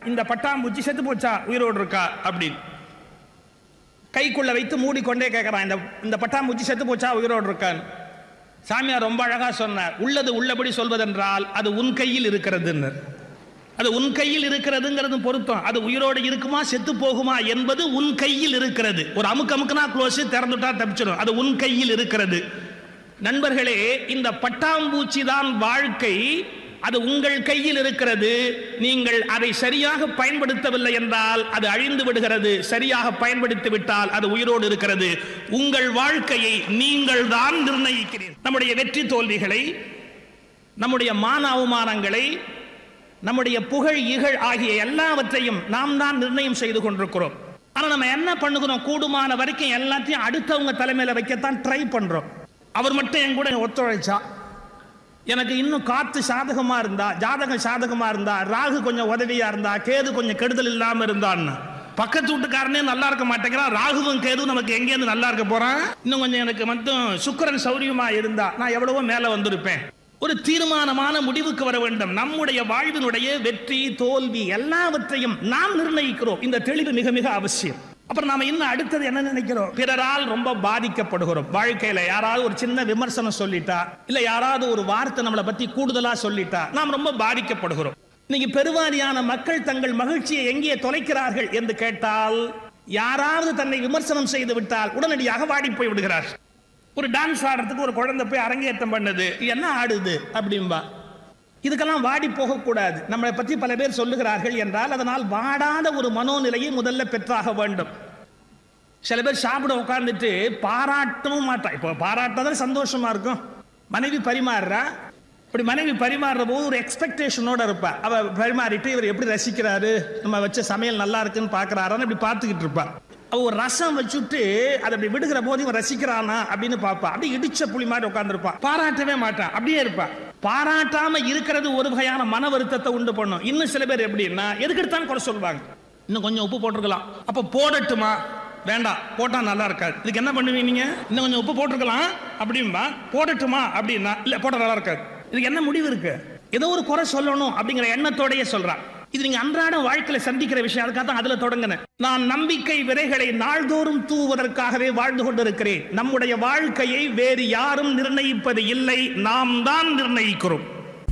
இந்த பட்டாம்பூச்சி செத்து போச்சா உயிரோடு இருக்கா அப்படின்னு கைக்குள்ள வைத்து மூடிக்கொண்டே கேட்கறான் இந்த இந்த பட்டாம்பூச்சி செத்து போச்சா உயிரோடு இருக்கான்னு சாமியார் ரொம்ப அழகா சொன்னார் உள்ளது உள்ளபடி சொல்வதென்றால் அது உன் கையில் இருக்கிறதுன்னு அது உன் கையில் இருக்கிறதுங்கிறது பொருத்தம் அது உயிரோடு இருக்குமா செத்து போகுமா என்பது உன் கையில் இருக்கிறது ஒரு அமுக்கு அமுக்குனா க்ளோஸ் திறந்துட்டா தப்பிச்சிடும் அது உன் கையில் இருக்கிறது நண்பர்களே இந்த பட்டாம்பூச்சி தான் வாழ்க்கை அது உங்கள் கையில் இருக்கிறது நீங்கள் அதை சரியாக பயன்படுத்தவில்லை என்றால் அது அழிந்து விடுகிறது சரியாக பயன்படுத்தி விட்டால் அது உயிரோடு இருக்கிறது உங்கள் வாழ்க்கையை நீங்கள் தான் நிர்ணயிக்கிறீர்கள் நம்முடைய வெற்றி தோல்விகளை நம்முடைய மான அவமானங்களை நம்முடைய புகழ் இகழ் ஆகிய எல்லாவற்றையும் நாம் தான் நிர்ணயம் செய்து கொண்டிருக்கிறோம் ஆனா நம்ம என்ன பண்ணுகிறோம் கூடுமான வரைக்கும் எல்லாத்தையும் அடுத்தவங்க தலைமையில வைக்கத்தான் ட்ரை பண்றோம் அவர் மட்டும் என் கூட ஒத்துழைச்சா எனக்கு இன்னும் காத்து சாதகமா இருந்தா ஜாதகம் சாதகமா இருந்தா ராகு கொஞ்சம் உதவியா இருந்தா கேது கொஞ்சம் கெடுதல் இல்லாம இருந்தான்னு பக்கத்து வீட்டுக்காரனே நல்லா இருக்க மாட்டேங்கிறான் ராகுவும் கேதுவும் நமக்கு எங்கேருந்து நல்லா இருக்க போறான் இன்னும் கொஞ்சம் எனக்கு மட்டும் சுக்கிரன் சௌரியமா இருந்தா நான் எவ்வளவோ மேல வந்திருப்பேன் ஒரு தீர்மானமான முடிவுக்கு வர வேண்டும் நம்முடைய வாழ்வினுடைய வெற்றி தோல்வி எல்லாவற்றையும் நாம் நிர்ணயிக்கிறோம் இந்த தெளிவு மிக மிக அவசியம் அப்புறம் நாம இன்னும் அடுத்தது என்ன நினைக்கிறோம் பிறரால் ரொம்ப பாதிக்கப்படுகிறோம் வாழ்க்கையில யாராவது ஒரு சின்ன விமர்சனம் சொல்லிட்டா இல்ல யாராவது ஒரு வார்த்தை நம்மளை பத்தி கூடுதலா சொல்லிட்டா நாம் ரொம்ப பாதிக்கப்படுகிறோம் இன்னைக்கு பெருவாரியான மக்கள் தங்கள் மகிழ்ச்சியை எங்கே தொலைக்கிறார்கள் என்று கேட்டால் யாராவது தன்னை விமர்சனம் செய்து விட்டால் உடனடியாக வாடி போய் விடுகிறார் ஒரு டான்ஸ் ஆடுறதுக்கு ஒரு குழந்தை போய் அரங்கேற்றம் பண்ணுது என்ன ஆடுது அப்படிம்பா இதுக்கெல்லாம் வாடி போகக்கூடாது நம்மளை பற்றி பல பேர் சொல்லுகிறார்கள் என்றால் அதனால் வாடாத ஒரு மனோநிலையை முதல்ல பெற்றாக வேண்டும் சில பேர் சாப்பிட உட்கார்ந்துட்டு பாராட்டவும் மாட்டா இப்போ பாராட்டாதான் சந்தோஷமா இருக்கும் மனைவி பரிமாறுறா இப்படி மனைவி பரிமாறுற போது ஒரு எக்ஸ்பெக்டேஷனோட இருப்பா அவ பரிமாறிட்டு இவர் எப்படி ரசிக்கிறாரு நம்ம வச்ச சமையல் நல்லா இருக்குன்னு பாக்குறாரான்னு இப்படி பார்த்துக்கிட்டு இருப்பா அவ ஒரு ரசம் வச்சுட்டு அதை அப்படி விடுகிற போது இவன் ரசிக்கிறானா அப்படின்னு பார்ப்பா அப்படியே இடிச்ச புளி மாதிரி உட்காந்துருப்பா பாராட்டவே மாட்டான் அப்படியே இருப்பா பாராட்டாம இருக்கிறது ஒரு வகையான மன வருத்தத்தை உண்டு பண்ணும் இன்னும் சில பேர் எப்படின்னா எதுக்கு எடுத்தாலும் குறை சொல்லுவாங்க இன்னும் கொஞ்சம் உப்பு போட்டிருக்கலாம் அப்ப போடட்டுமா வேண்டாம் போட்டா நல்லா இருக்காது இதுக்கு என்ன பண்ணுவீங்க நீங்க இன்னும் கொஞ்சம் உப்பு போட்டிருக்கலாம் அப்படின்பா போடட்டுமா அப்படின்னா இல்ல போட்டா நல்லா இருக்காது இதுக்கு என்ன முடிவு இருக்கு ஏதோ ஒரு குறை சொல்லணும் அப்படிங்கிற எண்ணத்தோடயே சொல்றான் இது நீங்க அன்றாட வாழ்க்கையில சந்திக்கிற விஷயம் அதுக்காக தான் அதுல தொடங்கினேன் நான் நம்பிக்கை விதைகளை நாள்தோறும் தூவதற்காகவே வாழ்ந்து கொண்டிருக்கிறேன் நம்முடைய வாழ்க்கையை வேறு யாரும் நிர்ணயிப்பது இல்லை நாம் தான் நிர்ணயிக்கிறோம்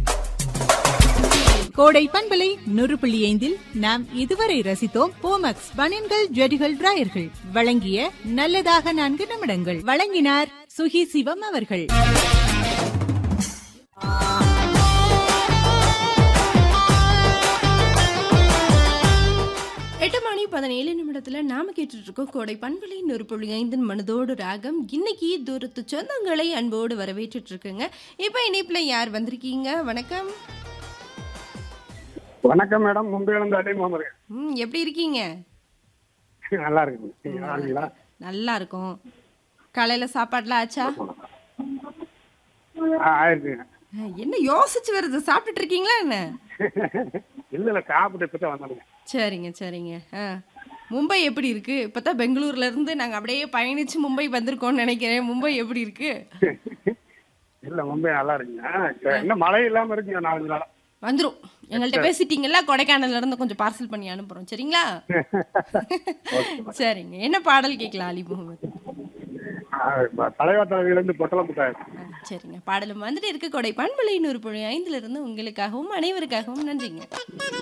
கோடை பண்பலை நூறு புள்ளி ஐந்தில் நாம் இதுவரை ரசித்தோம் போமக்ஸ் பனியன்கள் ஜெடிகள் டிராயர்கள் வழங்கிய நல்லதாக நான்கு நிமிடங்கள் வழங்கினார் சுகி சிவம் அவர்கள் எட்டு மணி பதினேழு நிமிடத்துல நாம கேட்டுட்டு இருக்கோம் கோடை பண்பலை நூறு புள்ளி ஐந்தின் மனதோடு ராகம் இன்னைக்கு தூரத்து சொந்தங்களை அன்போடு வரவேற்றுட்டு இருக்குங்க இப்போ இணைப்புல யார் வந்திருக்கீங்க வணக்கம் வணக்கம் மேடம் மும்பை இழந்த அடை முகமது ம் எப்படி இருக்கீங்க நல்லா இருக்குங்க நீங்க நல்லா இருக்கீங்களா நல்லா இருக்கும் காலையில சாப்பாடுலாம் ஆச்சா ஆ, ஆயிருக்குங்க அஹ், என்ன யோசிச்சு வருது சாப்பிட்டுட்டு இருக்கீங்களா என்ன இல்ல இல்ல சாப்பிட்டு இப்பதான் வந்தானுங்க சரிங்க சரிங்க ஆ மும்பை எப்படி இருக்கு இப்பதான் பெங்களூர்ல இருந்து நாங்க அப்படியே பயணிச்சு மும்பை வந்திருக்கோம்னு நினைக்கிறேன் மும்பை எப்படி இருக்கு இல்ல மும்பை நல்லா இருக்குங்க இப்ப என்ன மழை இல்லாம இருக்குங்க நாலஞ்சு நாளா வந்துரும் எங்கள்கிட்ட பேசிட்டீங்கல்ல கொடைக்கானல்ல இருந்து கொஞ்சம் பார்சல் பண்ணி அனுப்புறோம் சரிங்களா சரிங்க என்ன பாடல் கேட்கலாம் அலி முகமது ஆ, இப்ப தலைவா தலைவியிலிருந்து பொட்டலம் புட்டாயம் ஆ, சரிங்க பாடலும் வந்துட்டு இருக்கு கொடை பண்பலை நூறு புள்ளி ஐந்துல இருந்து உங்களுக்காகவும் அனைவருக்காகவும் நன்றிங்க